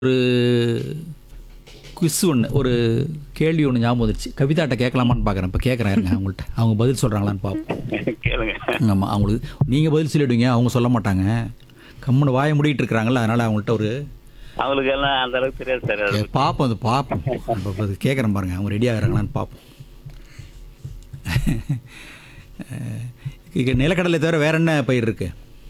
ஒரு குவிஸ் ஒன்று ஒரு கேள்வி ஒன்று ஞாபகம் வந்துருச்சு கவிதாட்ட கேட்கலாமான்னு பார்க்குறேன் இப்போ கேட்குறேன் இருங்க அவங்கள்ட்ட அவங்க பதில் சொல்கிறாங்களான்னு பார்ப்போம் கேளுங்க ஆமாம் அவங்களுக்கு நீங்கள் பதில் சொல்லிவிடுவீங்க அவங்க சொல்ல மாட்டாங்க கம்முன்னு வாயை மூடிட்டு இருக்கிறாங்கல்ல அதனால் அவங்கள்ட்ட ஒரு அவங்களுக்கு எல்லாம் அந்த அளவுக்கு தெரியாது சார் அது பார்ப்போம் அது பார்ப்போம் இப்போ அது கேட்குறேன் பாருங்க அவங்க ரெடி ஆகிறாங்களான்னு பார்ப்போம் இங்க நிலக்கடலை தவிர வேற என்ன பயிர் இருக்கு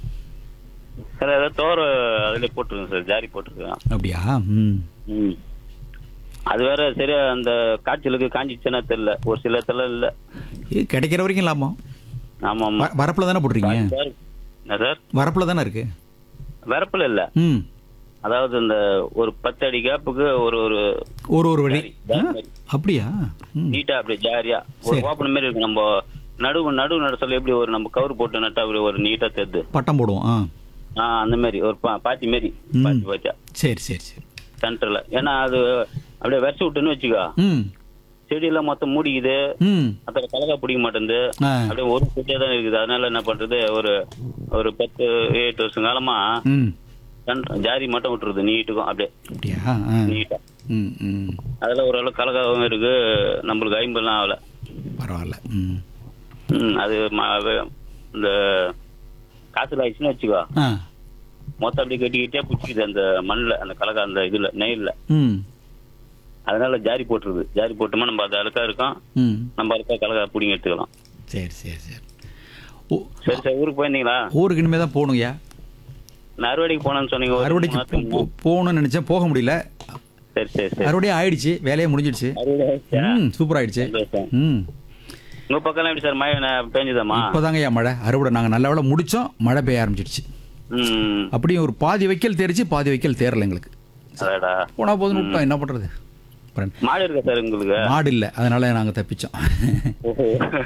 சார் ஏதாவது தோற அதுல போட்டுருக்கேன் சார் ஜாரி போட்டிருக்கேன் அப்படியா ம் ம் அது வேற சரியா அந்த காய்ச்சலுக்கு காஞ்சிச்சுன்னா தெரியல ஒரு சில இடத்துல இல்ல இது கிடைக்கிற வரைக்கும் லாபம் ஆமா ஆமா வ- வரப்புல தானே போட்டிருக்கீங்க சார் என்ன சார் வரப்புல தானே இருக்கு வரப்புல இல்ல ம் அதாவது இந்த ஒரு பத்து அடி கேப்புக்கு ஒரு ஒரு ஒரு ஒரு வழி ஜாரி, ஜாரி ஆ, மாதிரி. அப்படியா ம் நீட்டா அப்படியே ஜாரியா ஒரு சரி. ஓப்பன் மாதிரி இருக்கு நம்ம நடுவு நடுவு நட சொல்ல எப்படி ஒரு நம்ம கவர் போட்டு நட்டா அப்படி ஒரு நீட்டா தெரியுது பட்டம் போடுவோம் ஆ ஆ அந்த மாதிரி ஒரு பா- பாத்தி மாதிரி ம். பாத்தி பாத்தியா சரி சரி சரி சென்டர்ல ஏன்னா அது அப்படியே விரச்சி விட்டுன்னு வச்சுக்கோ ம் செடியெல்லாம் மொத்தம் மூடிக்குது ம் அப்புறம் கலகா பிடிக்க மாட்டேங்குது ஆ அப்படியே ஒரு குட்டியா தான் இருக்குது அதனால என்ன பண்றது ஒரு ஒரு பத்து எட்டு வருஷம் காலமா ம் சென்டர் ஜாரி மட்டும் விட்டுருது நீட்டுக்கும் அப்படியே அப்படியா ஆ நீட்டா ம் ம் அதுல ஓரளவு கலகாவும் இருக்கு நம்மளுக்கு ஐம்பதுலாம் ஆகல பரவாயில்ல ம் ம், அது ம- அது- இந்த காத்துல ஆயிடுச்சுன்னு வச்சுக்கோ ஆ மொத்தம் அப்படியே கட்டி கட்டியா பிடிச்சிக்குது அந்த மண்ணுல அந்த கலகா அந்த இதுல நெயில்ல ம் அதனால ஜாரி போட்டுருது ஜாரி போட்டோமா நம்ம அது அழுக்கா இருக்கும் ம் நம்ம அழுக்கா கலகா பிடிங்க எடுத்துக்கலாம் சரி சரி சரி ஓ சரி சரி ஊருக்கு போயிருந்தீங்களா ஊருக்கு இனிமே தான் போகணுங்கய்யா நான் அறுவடைக்கு போனேன்னு சொன்னீங்க ஒரு அறுவடைக்கு மூணு மாசத்துக்கு போ- போகணும்னு நினச்சேன் போக முடியல சரி சரி சரி அறுவடையே ஆயிடுச்சு வேலையே முடிஞ்சிடுச்சு அறுவடை ஆயிடுச்சா? ம் சூப்பர் ஆயிடுச்சு சந்தோஷம். ம் உங்க பக்கம் எப்படி சார் மழை ந- பெஞ்சுதாம்மா இப்போதாங்கய்யா மழை அறுவடை நாங்கள் நல்ல வேளை முடித்தோம் மழை பெய்ய ஆரம்பிச்சிடுச்சு ம் அப்படியும் ஒரு பாதி வைக்கல் தேரிச்சு பாதி வைக்கல் தேரல எங்களுக்கு அடடா போனால் போதும் விட்டோம் என்ன பண்ணுறது அப்புறம் மாடு இருக்கா சார் உங்களுக்கு மாடு இல்லை அதனால நாங்கள் தப்பிச்சோம் ஓஹோ.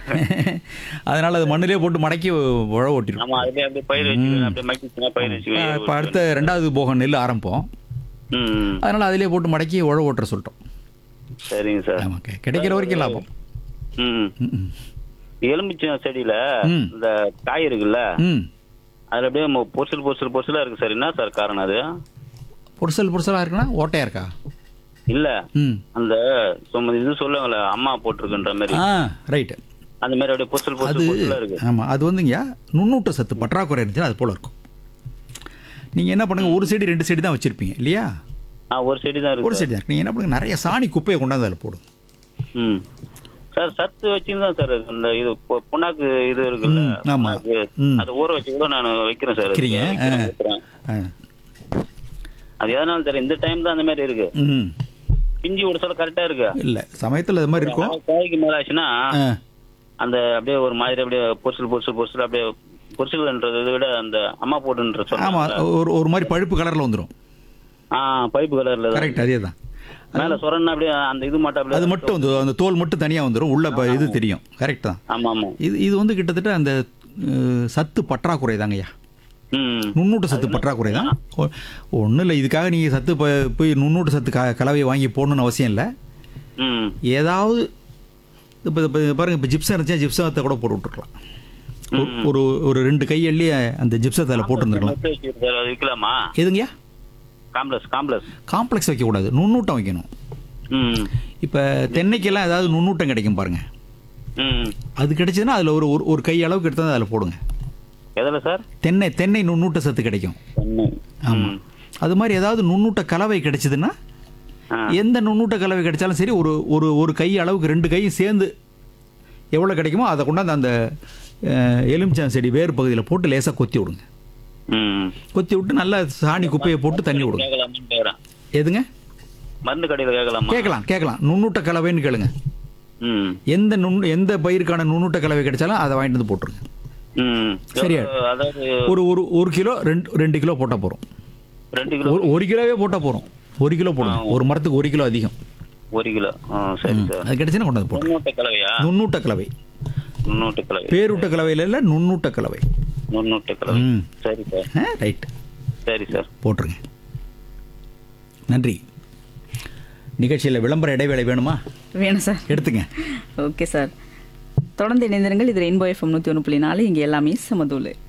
அதனால அது மண்ணிலே போட்டு மடக்கி உழ ஓட்டிடும் ஆமா அதுலயே அப்படியே பயிர் வச்சுக்கணும் அப்படியே மக்கிச்சுன்னா பயிர் இப்போ வச்சுக்கணும் அடுத்த ரெண்டாவது போகம் நெல் ஆரம்பிப்போம் ம் அதனால அதிலே போட்டு மடக்கி உழ ஓட்டுற சொல்லிட்டோம் சரிங்க சார் ஆமாம் கிடைக்கிற வரைக்கும் லாபம் ம் ம், ம். எலுமிச்சம் செடியில ம். இந்த காய் இருக்குல்ல ம் அதுல அப்படியே மொ- பொரிசல் பொரிசல் பொரிசலா இருக்கு சார் என்ன சார் காரணம் அது புருசல் புருசலாக இருக்குன்னா ஓட்டையா இருக்கா இல்ல ம் அந்த சும்மா இது சொல்லுவாங்கல்ல அம்மா போட்டிருக்குன்ற மாதிரி ஆ ரைட்டு அந்த மாதிரி அப்படியே பொரிசல் அது பொரிசல் பொரிசலா இருக்கு ஆமாம் அது வந்துங்க நுண்ணூட்ட சத்து பற்றாக்குறை இருந்துச்சுன்னா அது போல் இருக்கும் நீங்கள் என்ன பண்ணுங்க ஒரு செடி ரெண்டு செடி தான் வச்சுருப்பீங்க இல்லையா ஆ ஒரு செடி தான் ஒரு இருக்கு செடி தான் நீங்கள் என்ன பண்ணுங்க நிறைய சாணி குப்பையை கொண்டாந்து அதில் போடுங்க ம் சார் சத்து வச்சுதான் சார் இந்த இது பொ- புண்ணாக்கு இது இருக்குல்ல ம், ஆமா. புண்ணாக்கு, ம். அது ஊற வச்சு கூட நான் வைக்கிறேன் சார் வைக்கிறீங்க? வைக்கிறேன், ஆ. வைக்கிறேன். ஆ அது எதனால தெரியும் இந்த டைம் தான் அந்த மாதிரி இருக்கு ம் பிஞ்சு விட சொல்ல கரெக்டா இருக்கு இல்லை சமயத்தில் அது மாதிரி இருக்கும் காய்க்கு மேல ஆச்சுன்னா ஆ அந்த அப்படியே ஒரு மாதிரி அப்படியே பொரிசல் பொரிசல் பொரிசல் அப்படியே பொரிசல்ன்றதை விட அந்த அம்மா போட்டுன்ற ஆமாம் சொல்ல ஒரு ஒரு மாதிரி பழுப்பு கலரில் வந்துடும் ஆ பைப்பு கலர்ல தான். கரெக்ட் அதே தான் மேல சொரன்னா அப்படியே அந்த இது மட்டும் அப்படியே அது மட்டும் வந்து அந்த தோல் மட்டும் தனியாக வந்துடும் உள்ள ப- இது தெரியும் கரெக்ட் தான் ஆமா ஆமா இது இது வந்து கிட்டத்தட்ட அந்த அஹ், சத்து பற்றாக்குறை தாங்கய்யா ம் நுண்ணூட்ட சத்து பற்றாக்குறை தான் ஒன்றும் இல்லை இதுக்காக நீங்கள் சத்து ப- போய் நுண்ணூட்ட சத்து க கலவையை வாங்கி போடணும்னு அவசியம் இல்லை ம் ஏதாவது இப்போ இப்போ பாருங்கள் இப்போ ஜிப்சம் இருந்துச்சா ஜிப்சத்தை கூட போட்டு விட்டுருக்கலாம் ஒரு- ஒரு ஒரு ரெண்டு கையள்ளி அந்த ஜிப்சத்தை அதில் போட்டுருந்துருக்கலாம் மொட்டை வச்சிருக்கு சார், அது விற்கலாமா எதுங்கய்யா காம்ப்ளெக்ஸ் காம்ப்ளெக்ஸ் காம்ப்ளெக்ஸ் வைக்கக்கூடாது நுண்ணூட்டம் வைக்கணும் ம் இப்போ தென்னைக்கெல்லாம் ஏதாவது நுண்ணூட்டம் கிடைக்கும் பாருங்கள் ம் அது கிடைச்சதுன்னா அதில் ஒரு ஒரு- ஒரு கை அளவுக்கு எடுத்து அதில் போடுங்க எதில் சார் தென்னை தென்னை நுண்ணூட்ட சத்து கிடைக்கும் சென்னை ஆமாம் அது மாதிரி ஏதாவது நுண்ணூட்ட கலவை கிடைச்சதுன்னா ஆ எந்த நுண்ணூட்ட கலவை கிடைச்சாலும் சரி ஒரு ஒரு ஒரு கை அளவுக்கு ரெண்டு கையும் சேர்ந்து எவ்வளோ கிடைக்குமோ அதை கொண்டாந்து அந்த அஹ், எலுமிச்சம் செடி வேறு பகுதியில் போட்டு லேசாக கொத்தி விடுங்க ம் கொத்தி விட்டு நல்லா சாணி குப்பையை போட்டு தண்ணி விடுங்க கேட்கலாமான்னு கேட்குறேன் எதுங்க மருந்து கடையில் கேட்கலாமா கேட்கலாம் கேட்கலாம் நுண்ணூட்ட கலவைன்னு கேளுங்க ம் எந்த நுண் எந்த பயிருக்கான நுண்ணூட்ட கலவை கிடைச்சாலும் அதை வாங்கிட்டு வந்து போட்டுருங்க ம் சரியா? எவ்வளவு, அதாவது ஒரு ஒரு ஒரு கிலோ ரெண்டு ரெண்டு கிலோ போட்டால் போகிறோம் ரெண்டு கிலோ ஒரு ஒரு கிலோவே போட்டால் போகிறோம் ஒரு கிலோ போடுங்க ஒரு மரத்துக்கு ஒரு கிலோ அதிகம் ஒரு கிலோ ஆ சரி சார் அது கிடைச்சுன்னா கொண்டாந்து போடுங்க முன்னூட்ட கலவையா நுண்ணூட்ட கலவை முன்னூட்ட கலவை பேரூட்ட கலவையில் இல்லை நுண்ணூட்ட கலவை முன்னூட்ட கலவை ம் சரி சார் ஆ ரைட் சரி சார் போட்டுருங்க நன்றி நிகழ்ச்சியில் விளம்பர இடைவேளை வேணுமா வேணும் சார் எடுத்துங்க ஓகே சார் தொடர்ந்து இணைந்திருங்கள் இது ரெயின்போ எஃப்எம் நூற்றி ஒன்று புள்ளி நாலு இங்கே எல்லாமே சமதூள்